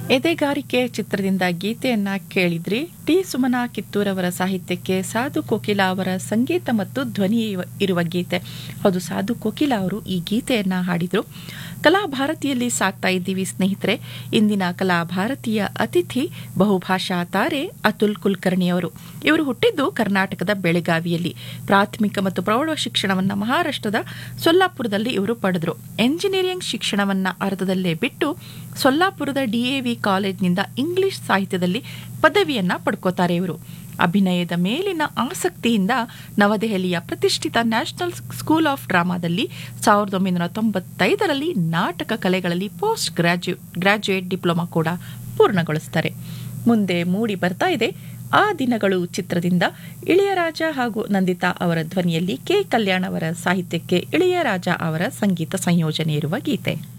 ಎದೆಗಾರಿಕೆ ಚಿತ್ರದಿಂದ ಗೀತೆಯನ್ನ ಕೇಳಿದ್ರಿ ಟಿ ಸುಮನಾ ಕಿತ್ತೂರವರ ಸಾಹಿತ್ಯಕ್ಕೆ ಸಾಧು ಕೋಕಿಲ ಅವರ ಸಂಗೀತ ಮತ್ತು ಧ್ವನಿ ಇವ- ಇರುವ ಗೀತೆ ಹೌದು ಸಾಧು ಕೋಕಿಲ ಅವರು ಈ ಗೀತೆಯನ್ನ ಹಾಡಿದ್ರು ಕಲಾ ಭಾರತಿಯಲ್ಲಿ ಸಾಕ್ತಾ ಇದ್ದೀವಿ ಸ್ನೇಹಿತರೆ ಇಂದಿನ ಕಲಾ ಭಾರತೀಯ ಅತಿಥಿ ಬಹುಭಾಷಾ ತಾರೆ ಅತುಲ್ ಕುಲಕರ್ಣಿ ಅವರು ಇವರು ಹುಟ್ಟಿದ್ದು ಕರ್ನಾಟಕದ ಬೆಳಗಾವಿಯಲ್ಲಿ ಪ್ರಾಥಮಿಕ ಮತ್ತು ಪ್ರೌಢ ಶಿಕ್ಷಣವನ್ನ ಮಹಾರಾಷ್ಟ್ರದ ಸೊಲ್ಲಾಪುರದಲ್ಲಿ ಇವರು ಪಡೆದ್ರು ಎಂಜಿನಿಯರಿಂಗ್ ಶಿಕ್ಷಣವನ್ನ ಅರ್ಧದಲ್ಲೇ ಬಿಟ್ಟು ಸೊಲ್ಲಾಪುರದ ಡಿಎವಿ ಕಾಲೇಜ್ನಿಂದ ಇಂಗ್ಲಿಷ್ ಸಾಹಿತ್ಯದಲ್ಲಿ ಪದವಿಯನ್ನ ಪಡ್ಕೋತಾರೆ ಇವರು ಅಭಿನಯದ ಮೇಲಿನ ಆಸಕ್ತಿಯಿಂದ ನವದೆಹಲಿಯ ಪ್ರತಿಷ್ಠಿತ ನ್ಯಾಷನಲ್ ಸ್ಕೂಲ್ ಆಫ್ ಡ್ರಾಮಾದಲ್ಲಿ ಸಾವಿರದ ಒಂಬೈನೂರ ತೊಂಬತ್ತೈದರಲ್ಲಿ ನಾಟಕ ಕಲೆಗಳಲ್ಲಿ ಪೋಸ್ಟ್ ಗ್ರಾಜ್ಯು ಗ್ರಾಜ್ಯುಯೇಟ್ ಡಿಪ್ಲೊಮಾ ಕೂಡ ಪೂರ್ಣಗೊಳಿಸ್ತಾರೆ ಮುಂದೆ ಮೂಡಿ ಬರ್ತಾ ಇದೆ ಆ ದಿನಗಳು ಚಿತ್ರದಿಂದ ಇಳೆಯರಾಜ ಹಾಗೂ ನಂದಿತಾ ಅವರ ಧ್ವನಿಯಲ್ಲಿ ಕೆ ಕಲ್ಯಾಣ್ ಅವರ ಸಾಹಿತ್ಯಕ್ಕೆ ಇಳೆಯರಾಜ ಅವರ ಸಂಗೀತ ಸಂಯೋಜನೆ ಇರುವ ಗೀತೆ